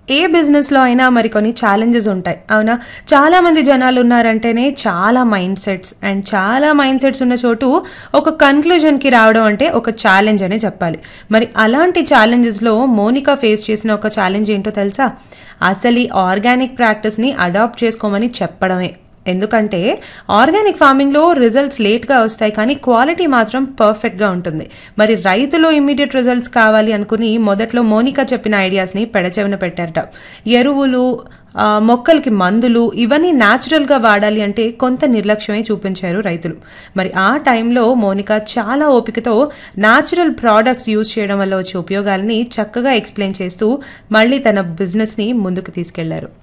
ఏ బిజినెస్లో అయినా మరి కొన్ని ఛాలెంజెస్ ఉంటాయి అవునా చాలా మంది జనాలు ఉన్నారంటేనే చాలా మైండ్ సెట్స్ అండ్ చాలా మైండ్ సెట్స్ ఉన్న చోటు ఒక కన్క్లూజన్కి రావడం అంటే ఒక ఛాలెంజ్ అనే చెప్పాలి మరి అలాంటి ఛాలెంజెస్లో మోనికా ఫేస్ చేసిన ఒక ఛాలెంజ్ ఏంటో తెలుసా అసలు ఈ ఆర్గానిక్ ప్రాక్టీస్ని అడాప్ట్ చేసుకోమని చెప్పడమే ఎందుకంటే ఆర్గానిక్ ఫార్మింగ్లో రిజల్ట్స్ లేట్గా వస్తాయి కానీ క్వాలిటీ మాత్రం పర్ఫెక్ట్గా ఉంటుంది మరి రైతులు ఇమ్మీడియట్ రిజల్ట్స్ కావాలి అనుకుని మొదట్లో మోనికా చెప్పిన ఐడియాస్ని పెడచెవిన పెట్టారట ఎరువులు ఆ, మొక్కలకి మందులు ఇవన్నీ న్యాచురల్గా వాడాలి అంటే కొంత నిర్లక్ష్యమే చూపించారు రైతులు మరి ఆ టైంలో మోనికా చాలా ఓపికతో న్యాచురల్ ప్రోడక్ట్స్ యూజ్ చేయడం వల్ల వచ్చే ఉపయోగాలని చక్కగా ఎక్స్ప్లెయిన్ చేస్తూ మళ్ళీ తన బిజినెస్ని ముందుకు తీసుకెళ్లారు